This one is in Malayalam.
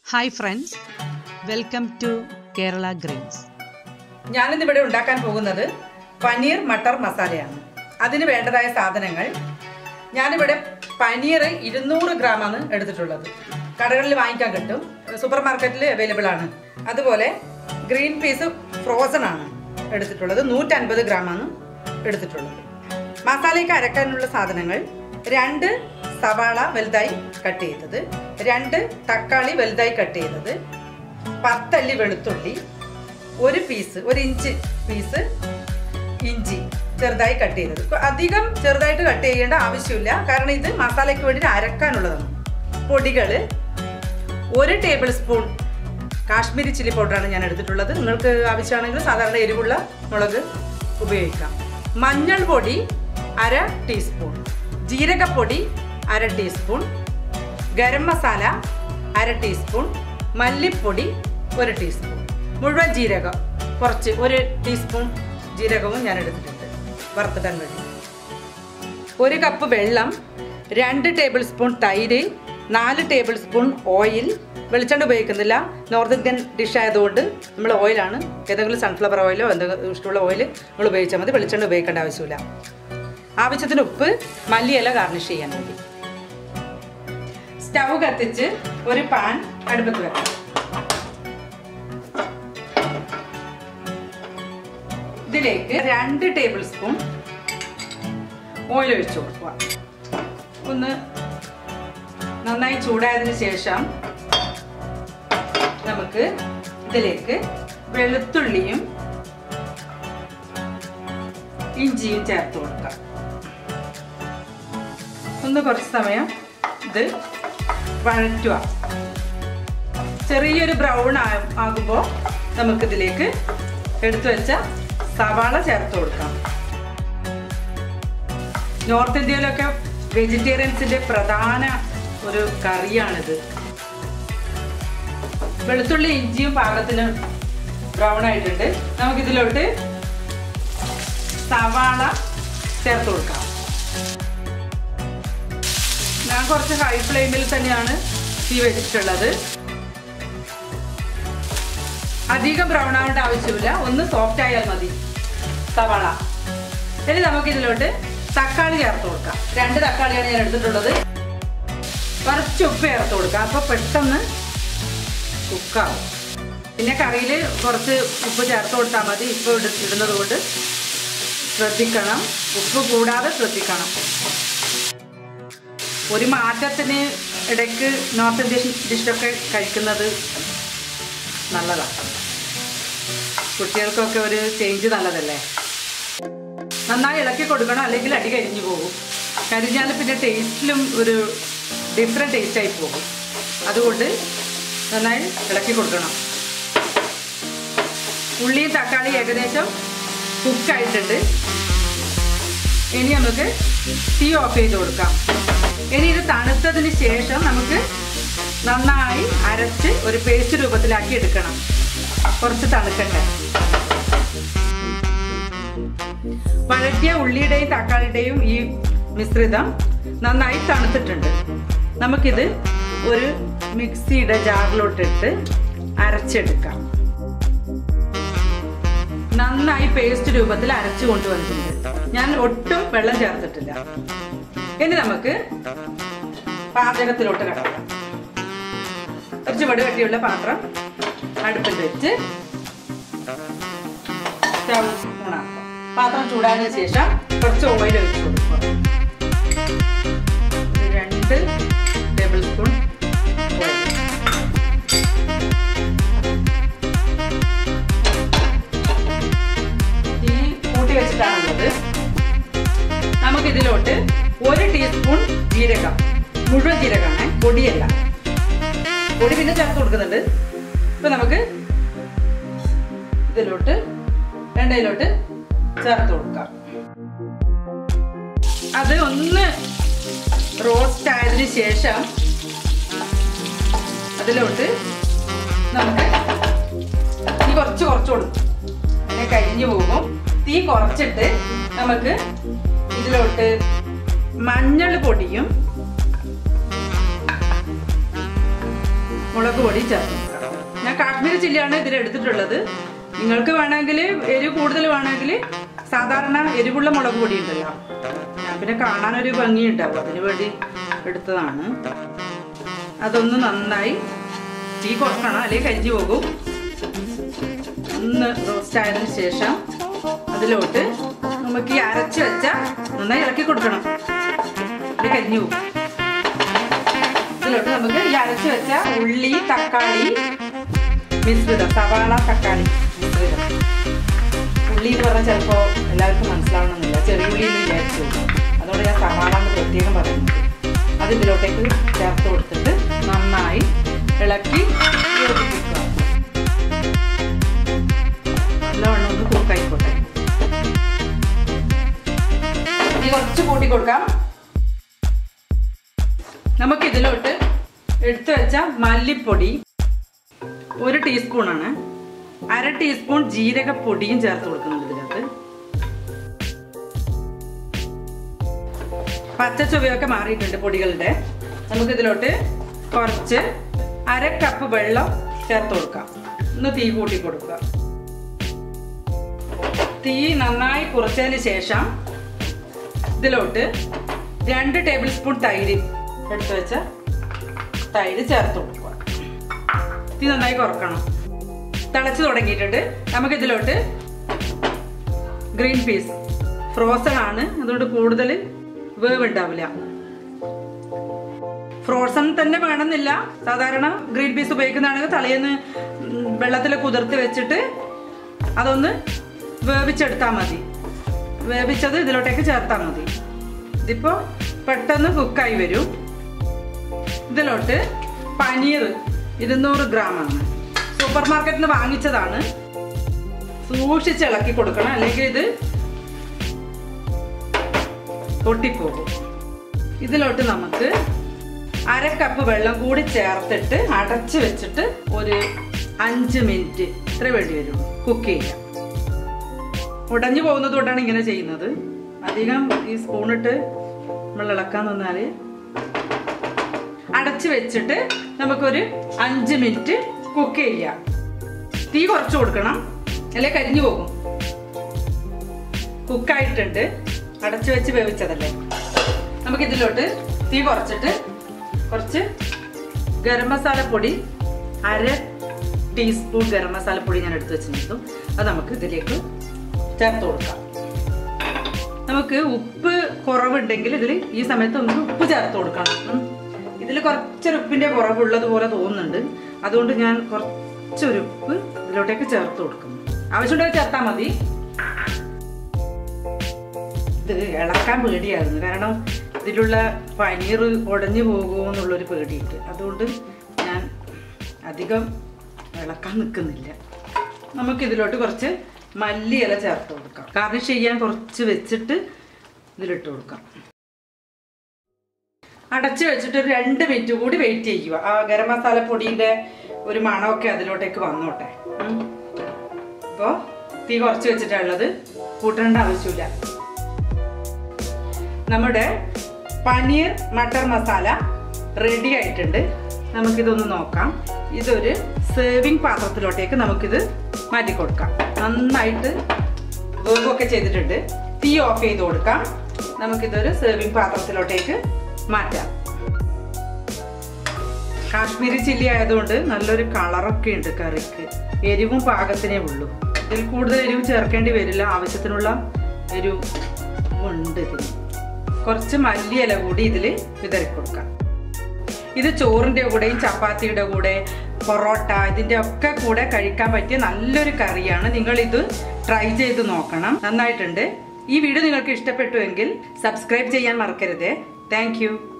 hi friends welcome to Kerala greens ഞാനിന്നിവിടെ ഉണ്ടാക്കാൻ പോകുന്നത് പനീർ മട്ടർ മസാലയാണ് അതിന് വേണ്ടതായ സാധനങ്ങൾ ഞാനിവിടെ പനീർ ഇരുന്നൂറ് ഗ്രാമാണ് എടുത്തിട്ടുള്ളത് കടകളിൽ വാങ്ങിക്കാൻ കിട്ടും സൂപ്പർ മാർക്കറ്റിൽ അവൈലബിൾ ആണ് അതുപോലെ ഗ്രീൻ പീസ് ഫ്രോസൺ ആണ് എടുത്തിട്ടുള്ളത് നൂറ്റൻപത് ഗ്രാമാണ് എടുത്തിട്ടുള്ളത് മസാലയ്ക്ക് അരക്കാനുള്ള സാധനങ്ങൾ രണ്ട് സവാള വലുതായി കട്ട് ചെയ്തത് രണ്ട് തക്കാളി വലുതായി കട്ട് ചെയ്തത് പത്തല്ലി വെളുത്തുള്ളി ഒരു പീസ് ഒരു ഇഞ്ച് പീസ് ഇഞ്ചി ചെറുതായി കട്ട് ചെയ്തത് ഇപ്പൊ അധികം ചെറുതായിട്ട് കട്ട് ചെയ്യേണ്ട ആവശ്യമില്ല കാരണം ഇത് മസാലയ്ക്ക് വേണ്ടി അരക്കാനുള്ളതാണ് പൊടികൾ ഒരു ടേബിൾ സ്പൂൺ കാശ്മീരി ചില്ലി പൗഡറാണ് ഞാൻ എടുത്തിട്ടുള്ളത് നിങ്ങൾക്ക് ആവശ്യമാണെങ്കിൽ സാധാരണ എരിവുള്ള മുളക് ഉപയോഗിക്കാം മഞ്ഞൾ പൊടി അര ടീസ്പൂൺ ജീരകപ്പൊടി അര ടീസ്പൂൺ ഗരം മസാല അര ടീസ്പൂൺ മല്ലിപ്പൊടി ഒരു ടീസ്പൂൺ മുഴുവൻ ജീരകം കുറച്ച് ഒരു ടീസ്പൂൺ ജീരകവും ഞാൻ എടുത്തിട്ടുണ്ട് വറുത്തിടാൻ വേണ്ടി ഒരു കപ്പ് വെള്ളം രണ്ട് ടേബിൾ സ്പൂൺ തൈര് നാല് ടേബിൾ സ്പൂൺ ഓയിൽ വെളിച്ചെണ്ണ ഉപയോഗിക്കുന്നില്ല നോർത്ത് ഇന്ത്യൻ ഡിഷ് ആയതുകൊണ്ട് നമ്മൾ ഓയിലാണ് ഏതെങ്കിലും സൺഫ്ലവർ ഓയിലോ എന്തെങ്കിലും ഇഷ്ടമുള്ള ഓയിൽ നമ്മൾ ഉപയോഗിച്ചാൽ മതി വെളിച്ചെണ്ണ ഉപയോഗിക്കേണ്ട ആവശ്യമില്ല ആവശ്യത്തിന് ഉപ്പ് മല്ലിയില ഗാർണിഷ് ചെയ്യാൻ വേണ്ടി സ്റ്റവ് കത്തിച്ച് ഒരു പാൻ അടുപ്പത്ത് വെക്കാം ഇതിലേക്ക് രണ്ട് ടേബിൾ സ്പൂൺ ഓയിൽ ഒഴിച്ചു കൊടുക്കുക ഒന്ന് നന്നായി ചൂടായതിനു ശേഷം നമുക്ക് ഇതിലേക്ക് വെളുത്തുള്ളിയും ഇഞ്ചിയും ചേർത്ത് കൊടുക്കാം ഒന്ന് കുറച്ച് സമയം ഇത് വഴറ്റുക ചെറിയൊരു ബ്രൗൺ ആകുമ്പോൾ നമുക്കിതിലേക്ക് എടുത്തു വെച്ച സവാള ചേർത്ത് കൊടുക്കാം നോർത്ത് ഇന്ത്യയിലൊക്കെ വെജിറ്റേറിയൻസിന്റെ പ്രധാന ഒരു കറിയാണിത് വെളുത്തുള്ളി ഇഞ്ചിയും പാകത്തിന് ബ്രൗൺ ആയിട്ടുണ്ട് നമുക്കിതിലോട്ട് സവാള ചേർത്ത് കൊടുക്കാം ഞാൻ കുറച്ച് ഹൈ ഫ്ലെയിമിൽ തന്നെയാണ് തീ വെച്ചിട്ടുള്ളത് അധികം ബ്രൗൺ ആവേണ്ട ആവശ്യമില്ല ഒന്ന് സോഫ്റ്റ് ആയാൽ മതി സവാള ഇനി നമുക്ക് ഇതിലോട്ട് തക്കാളി ചേർത്ത് കൊടുക്കാം രണ്ട് തക്കാളിയാണ് ഞാൻ എടുത്തിട്ടുള്ളത് കുറച്ച് ഉപ്പ് ചേർത്ത് കൊടുക്കാം അപ്പോൾ പെട്ടെന്ന് കുക്കാവും പിന്നെ കറിയിൽ കുറച്ച് ഉപ്പ് ചേർത്ത് കൊടുത്താൽ മതി ഇപ്പോൾ ഇടുന്നത് കൊണ്ട് ശ്രദ്ധിക്കണം ഉപ്പ് കൂടാതെ ശ്രദ്ധിക്കണം ഒരു മാറ്റത്തിന് ഇടയ്ക്ക് നോർത്ത് ഇന്ത്യൻ ഡിഷൊക്കെ കഴിക്കുന്നത് നല്ലതാണ് കുട്ടികൾക്കൊക്കെ ഒരു ചേഞ്ച് നല്ലതല്ലേ നന്നായി ഇളക്കി കൊടുക്കണം അല്ലെങ്കിൽ അടി കരിഞ്ഞു പോകും കരിഞ്ഞാൽ പിന്നെ ടേസ്റ്റിലും ഒരു ഡിഫറെൻറ്റ് ടേസ്റ്റായി പോകും അതുകൊണ്ട് നന്നായി ഇളക്കി കൊടുക്കണം ഉള്ളിയും തക്കാളി ഏകദേശം കുക്കായിട്ടുണ്ട് ഇനി നമുക്ക് തീ ഓഫ് ചെയ്ത് കൊടുക്കാം ഇനി ഇത് തണുത്തതിന് ശേഷം നമുക്ക് നന്നായി അരച്ച് ഒരു പേസ്റ്റ് രൂപത്തിലാക്കി എടുക്കണം കുറച്ച് തണുക്കട്ടെ വഴറ്റിയ ഉള്ളിയുടെയും തക്കാളിയുടെയും ഈ മിശ്രിതം നന്നായി തണുത്തിട്ടുണ്ട് നമുക്കിത് ഒരു മിക്സിയുടെ ജാറിലോട്ടിട്ട് അരച്ചെടുക്കാം നന്നായി പേസ്റ്റ് രൂപത്തിൽ അരച്ചു കൊണ്ടുവന്നിട്ടുണ്ട് ഞാൻ ഒട്ടും വെള്ളം ചേർത്തിട്ടില്ല ഇനി നമുക്ക് പാചകത്തിലോട്ട് കിടക്കാം കുറച്ച് വടുകട്ടിയുള്ള പാത്രം അടുപ്പിൽ വെച്ച് സ്റ്റൗ ഓണാക്കാം പാത്രം ചൂടായതിനു ശേഷം കുറച്ച് ഓയിൽ ഒഴിച്ച് കൊടുക്കുക ഒരു രണ്ട് ടേബിൾ സ്പൂൺ ഓയിൽ തീ കൂട്ടി വെച്ചിട്ടാണുള്ളത് നമുക്കിതിലോട്ട് ഒരു ടീസ്പൂൺ ജീരകം മുഴുവൻ ജീരകമാണ് പൊടിയല്ല പൊടി പിന്നെ ചേർത്ത് കൊടുക്കുന്നുണ്ട് ഇപ്പൊ നമുക്ക് ഇതിലോട്ട് എണ്ണയിലോട്ട് ചേർത്ത് കൊടുക്കാം അത് ഒന്ന് റോസ്റ്റ് ആയതിനു ശേഷം അതിലോട്ട് നമുക്ക് തീ കുറച്ച് കുറച്ച് കൊടുക്കും പിന്നെ കരിഞ്ഞു പോകും തീ കുറച്ചിട്ട് നമുക്ക് ഇതിലോട്ട് മഞ്ഞൾ പൊടിയും മുളക് പൊടി ചേർത്ത് കൊടുക്കാം ഞാൻ കാശ്മീരി ചില്ലിയാണ് ഇതിൽ എടുത്തിട്ടുള്ളത് നിങ്ങൾക്ക് വേണമെങ്കിൽ എരിവ് കൂടുതൽ വേണമെങ്കിൽ സാധാരണ എരിവുള്ള മുളക് പൊടി ഉണ്ടല്ലോ ഞാൻ പിന്നെ കാണാനൊരു ഭംഗി ഉണ്ടാവും അതിന് വേണ്ടി എടുത്തതാണ് അതൊന്ന് നന്നായി തീ കുറക്കണം അല്ലെങ്കിൽ കരിഞ്ഞു പോകും ഒന്ന് റോസ്റ്റ് ആയതിനു ശേഷം അതിലോട്ട് നമുക്ക് ഈ അരച്ച് വെച്ച നന്നായി ഇളക്കി കൊടുക്കണം ഇത് കരിഞ്ഞു പോകും ഇതിലോട്ട് നമുക്ക് ഈ അരച്ച് വെച്ച ഉള്ളി തക്കാളി മിശ്രിതം സവാള തക്കാളി മിശ്രിതം ഉള്ളി എന്ന് പറഞ്ഞാൽ ചിലപ്പോൾ എല്ലാവർക്കും മനസ്സിലാവണമെന്നില്ല ചെറിയ ഉള്ളി എന്ന് വിചാരിച്ചു അതുകൊണ്ട് ഞാൻ സവാള എന്ന് പ്രത്യേകം പറയുന്നത് അത് ഇതിലോട്ടേക്ക് ചേർത്ത് കൊടുത്തിട്ട് നന്നായി ഇളക്കി യോജിപ്പിക്കുക നല്ലവണ്ണം ഒന്ന് കുക്കായിക്കോട്ടെ ഇനി കുറച്ച് കൂട്ടി കൊടുക്കാം നമുക്ക് ഇതിലോട്ട് എടുത്തു വെച്ച മല്ലിപ്പൊടി ഒരു ടീസ്പൂണാണ് അര ടീസ്പൂൺ ജീരകപ്പൊടിയും ചേർത്ത് കൊടുക്കുന്നുണ്ട് ഇതിനകത്ത് പച്ച ചുവയൊക്കെ മാറിയിട്ടുണ്ട് പൊടികളുടെ നമുക്ക് ഇതിലോട്ട് കുറച്ച് അര കപ്പ് വെള്ളം ചേർത്ത് കൊടുക്കാം ഒന്ന് തീ കൂട്ടി കൊടുക്കുക തീ നന്നായി കുറച്ചതിന് ശേഷം ഇതിലോട്ട് രണ്ട് ടേബിൾ സ്പൂൺ തൈര് എടുത്തു വെച്ച തൈര് ചേർത്ത് കൊടുക്കുക തീ നന്നായി കുറക്കണം തിളച്ച് തുടങ്ങിയിട്ടുണ്ട് നമുക്ക് ഇതിലോട്ട് ഗ്രീൻ പീസ് ഫ്രോസൺ ആണ് അതുകൊണ്ട് കൂടുതൽ വേവ് ഉണ്ടാവില്ല ഫ്രോസൺ തന്നെ വേണമെന്നില്ല സാധാരണ ഗ്രീൻ പീസ് ഉപയോഗിക്കുന്നതാണെങ്കിൽ തലേന്ന് വെള്ളത്തിൽ കുതിർത്ത് വെച്ചിട്ട് അതൊന്ന് വേവിച്ചെടുത്താൽ മതി വേവിച്ചത് ഇതിലോട്ടേക്ക് ചേർത്താൽ മതി ഇതിപ്പോൾ പെട്ടെന്ന് കുക്കായി വരും ഇതിലോട്ട് പനീർ ഇരുന്നൂറ് ഗ്രാമാണ് സൂപ്പർ മാർക്കറ്റിൽ നിന്ന് വാങ്ങിച്ചതാണ് സൂക്ഷിച്ച് ഇളക്കി കൊടുക്കണം അല്ലെങ്കിൽ ഇത് പൊട്ടിപ്പോകും ഇതിലോട്ട് നമുക്ക് അര കപ്പ് വെള്ളം കൂടി ചേർത്തിട്ട് അടച്ചു വെച്ചിട്ട് ഒരു അഞ്ച് മിനിറ്റ് ഇത്ര വേണ്ടി വരും കുക്ക് ചെയ്യാം ഉടഞ്ഞു പോകുന്നത് കൊണ്ടാണ് ഇങ്ങനെ ചെയ്യുന്നത് അധികം ഈ സ്പൂണിട്ട് നമ്മൾ ഇളക്കാൻ നിന്നാൽ അടച്ചു വെച്ചിട്ട് നമുക്കൊരു അഞ്ച് മിനിറ്റ് കുക്ക് ചെയ്യാം തീ കുറച്ച് കൊടുക്കണം അല്ലെ കരിഞ്ഞു പോകും കുക്കായിട്ടുണ്ട് അടച്ചു വെച്ച് വേവിച്ചതല്ലേ നമുക്ക് ഇതിലോട്ട് തീ കുറച്ചിട്ട് കുറച്ച് ഗരം മസാല പൊടി അര ടീസ്പൂൺ ഗരം മസാല പൊടി ഞാൻ എടുത്തു വെച്ചിരുന്നു അത് നമുക്ക് ഇതിലേക്ക് ചേർത്ത് കൊടുക്കാം നമുക്ക് ഉപ്പ് കുറവുണ്ടെങ്കിൽ ഇതിൽ ഈ സമയത്ത് നമുക്ക് ഉപ്പ് ചേർത്ത് കൊടുക്കണം ഇതിൽ കുറച്ചൊരു ഉപ്പിന്റെ കുറവുള്ളത് പോലെ തോന്നുന്നുണ്ട് അതുകൊണ്ട് ഞാൻ കുറച്ചൊരു ഉപ്പ് ഇതിലോട്ടേക്ക് ചേർത്ത് കൊടുക്കുന്നു ആവശ്യമുണ്ടെങ്കിൽ ചേർത്താൽ മതി ഇത് ഇളക്കാൻ പേടിയായിരുന്നു കാരണം ഇതിലുള്ള പനീർ ഉടഞ്ഞു പോകുമോ എന്നുള്ളൊരു പേടിയുണ്ട് അതുകൊണ്ട് ഞാൻ അധികം ഇളക്കാൻ നിൽക്കുന്നില്ല നമുക്ക് ഇതിലോട്ട് കുറച്ച് മല്ലി ഇല ചേർത്ത് കൊടുക്കാം ഗാർണിഷ് ചെയ്യാൻ കുറച്ച് വെച്ചിട്ട് ഇതിലിട്ട് കൊടുക്കാം അടച്ചു വെച്ചിട്ട് ഒരു രണ്ട് മിനിറ്റ് കൂടി വെയിറ്റ് ചെയ്യുക ആ ഗരം മസാല പൊടിയുടെ ഒരു മണമൊക്കെ അതിലോട്ടേക്ക് വന്നോട്ടെ അപ്പോൾ തീ കുറച്ച് വെച്ചിട്ടുള്ളത് കൂട്ടേണ്ട ആവശ്യമില്ല നമ്മുടെ പനീർ മട്ടർ മസാല റെഡി ആയിട്ടുണ്ട് നമുക്കിതൊന്ന് നോക്കാം ഇതൊരു സേവിങ് പാത്രത്തിലോട്ടേക്ക് നമുക്കിത് മാറ്റി കൊടുക്കാം നന്നായിട്ട് വേവൊക്കെ ചെയ്തിട്ടുണ്ട് തീ ഓഫ് ചെയ്ത് കൊടുക്കാം നമുക്കിതൊരു സേവിങ് പാത്രത്തിലോട്ടേക്ക് മാറ്റാം കാശ്മീരി ചില്ലി ആയതുകൊണ്ട് നല്ലൊരു കളറൊക്കെ ഉണ്ട് കറിക്ക് എരിവും പാകത്തിനേ ഉള്ളൂ ഇതിൽ കൂടുതൽ എരിവ് ചേർക്കേണ്ടി വരില്ല ആവശ്യത്തിനുള്ള എരിവ് ഉണ്ട് ഇതിന് കുറച്ച് മല്ലിയില കൂടി ഇതിൽ വിതറി കൊടുക്കാം ഇത് ചോറിൻ്റെ കൂടെയും ചപ്പാത്തിയുടെ കൂടെ പൊറോട്ട ഇതിൻ്റെ ഒക്കെ കൂടെ കഴിക്കാൻ പറ്റിയ നല്ലൊരു കറിയാണ് നിങ്ങൾ ഇത് ട്രൈ ചെയ്ത് നോക്കണം നന്നായിട്ടുണ്ട് ഈ വീഡിയോ നിങ്ങൾക്ക് ഇഷ്ടപ്പെട്ടുവെങ്കിൽ സബ്സ്ക്രൈബ് ചെയ്യാൻ മറക്കരുത് താങ്ക്